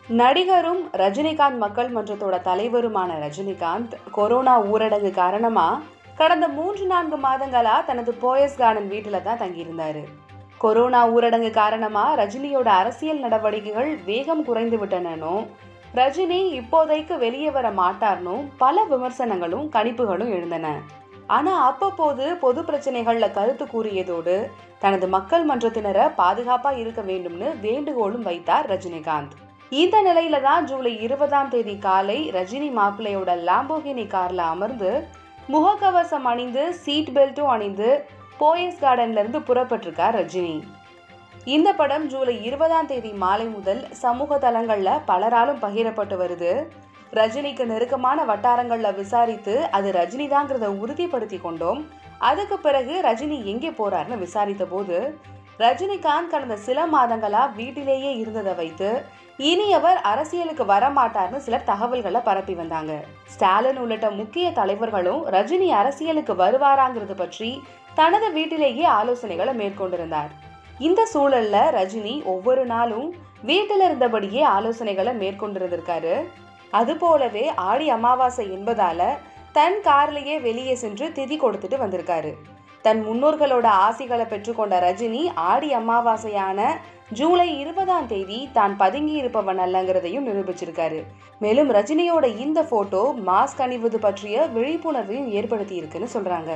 நடிகரும் ரஜினிகாந்த் மக்கள் மன்றத்தோட தலைவருமான ரஜினிகாந்த் கொரோனா ஊரடங்கு காரணமா கடந்த மூன்று நான்கு மாதங்களா தனது போயஸ் கார்டன் வீட்டில் தான் தங்கியிருந்தாரு கொரோனா ஊரடங்கு காரணமா ரஜினியோட அரசியல் நடவடிக்கைகள் வேகம் குறைந்து விட்டனும் ரஜினி இப்போதைக்கு வெளியே வர மாட்டார்னும் பல விமர்சனங்களும் கணிப்புகளும் எழுந்தன ஆனா அப்பப்போது பொது பிரச்சனைகள்ல கருத்து கூறியதோடு தனது மக்கள் மன்றத்தினரை பாதுகாப்பா இருக்க வேண்டும்னு வேண்டுகோளும் வைத்தார் ரஜினிகாந்த் இந்த நிலையில தான் ஜூலை இருபதாம் தேதி காலை ரஜினி மாப்பிள்ளையோட லாம்போகினி கார்ல அமர்ந்து முகக்கவசம் அணிந்து சீட் பெல்ட்டும் அணிந்து போயஸ் கார்டன்ல இருந்து புறப்பட்டிருக்கார் ரஜினி இந்த படம் ஜூலை இருபதாம் தேதி மாலை முதல் சமூக தளங்கள்ல பலராலும் பகிரப்பட்டு வருது ரஜினிக்கு நெருக்கமான வட்டாரங்கள்ல விசாரித்து அது ரஜினி தாங்கிறத உறுதிப்படுத்தி கொண்டோம் அதுக்கு பிறகு ரஜினி எங்கே போறாருன்னு விசாரித்த போது ரஜினிகாந்த் கடந்த சில மாதங்களா வீட்டிலேயே இருந்ததை வைத்து இனி அவர் அரசியலுக்கு வரமாட்டார்னு சிலர் தகவல்களை பரப்பி வந்தாங்க ஸ்டாலின் உள்ளிட்ட முக்கிய தலைவர்களும் ரஜினி அரசியலுக்கு வருவாராங்கிறது பற்றி தனது வீட்டிலேயே ஆலோசனைகளை மேற்கொண்டிருந்தார் இந்த சூழல்ல ரஜினி ஒவ்வொரு நாளும் வீட்டில் இருந்தபடியே ஆலோசனைகளை மேற்கொண்டிருந்திருக்காரு அது போலவே ஆடி அமாவாசை என்பதால தன் கார்லயே வெளியே சென்று திதி கொடுத்துட்டு வந்திருக்காரு தன் முன்னோர்களோட ஆசிகளை பெற்றுக்கொண்ட ரஜினி ஆடி அமாவாசையான ஜூலை இருபதாம் தேதி தான் பதுங்கி இருப்பவன் அல்லங்கிறதையும் நிரூபிச்சிருக்காரு மேலும் ரஜினியோட இந்த போட்டோ மாஸ்க் அணிவது பற்றிய விழிப்புணர்வையும் ஏற்படுத்தி இருக்குன்னு சொல்றாங்க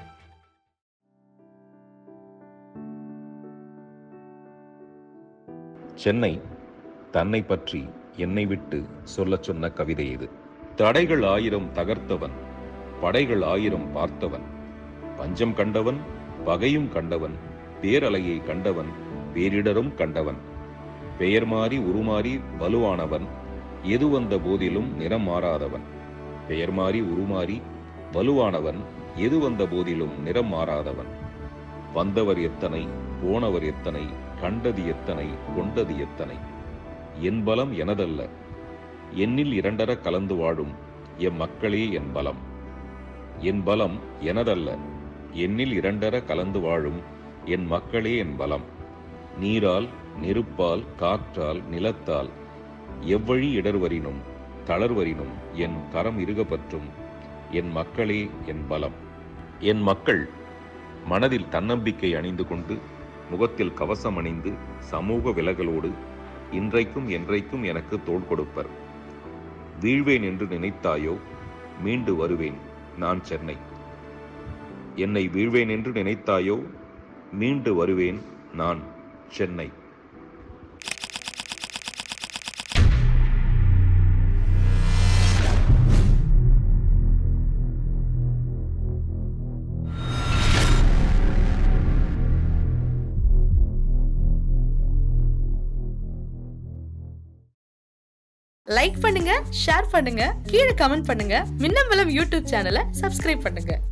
சென்னை தன்னை பற்றி என்னை விட்டு சொல்லச் சொன்ன கவிதை இது தடைகள் ஆயிரம் தகர்த்தவன் படைகள் ஆயிரம் பார்த்தவன் பஞ்சம் கண்டவன் பகையும் கண்டவன் பேரலையை கண்டவன் பேரிடரும் கண்டவன் பெயர் மாறி உருமாறி வலுவானவன் எது வந்த போதிலும் நிறம் மாறாதவன் பெயர் மாறி உருமாறி வலுவானவன் எது வந்த போதிலும் நிறம் மாறாதவன் வந்தவர் எத்தனை போனவர் எத்தனை கண்டது எத்தனை கொண்டது எத்தனை என் பலம் எனதல்ல என்னில் இரண்டர கலந்து வாழும் எம் மக்களே என் பலம் என் பலம் எனதல்ல என்னில் இரண்டர கலந்து வாழும் என் மக்களே என் பலம் நீரால் நெருப்பால் காற்றால் நிலத்தால் எவ்வழி இடர்வரினும் தளர்வரினும் என் கரம் இருகப்பற்றும் என் மக்களே என் பலம் என் மக்கள் மனதில் தன்னம்பிக்கை அணிந்து கொண்டு முகத்தில் கவசம் அணிந்து சமூக விலகலோடு இன்றைக்கும் என்றைக்கும் எனக்கு தோள் கொடுப்பர் வீழ்வேன் என்று நினைத்தாயோ மீண்டு வருவேன் நான் சென்னை என்னை வீழ்வேன் என்று நினைத்தாயோ மீண்டு வருவேன் நான் சென்னை லைக் பண்ணுங்க ஷேர் பண்ணுங்க கீழே கமெண்ட் பண்ணுங்க மின்னம்பலம் யூடியூப் சேனலை சப்ஸ்கிரைப் பண்ணுங்க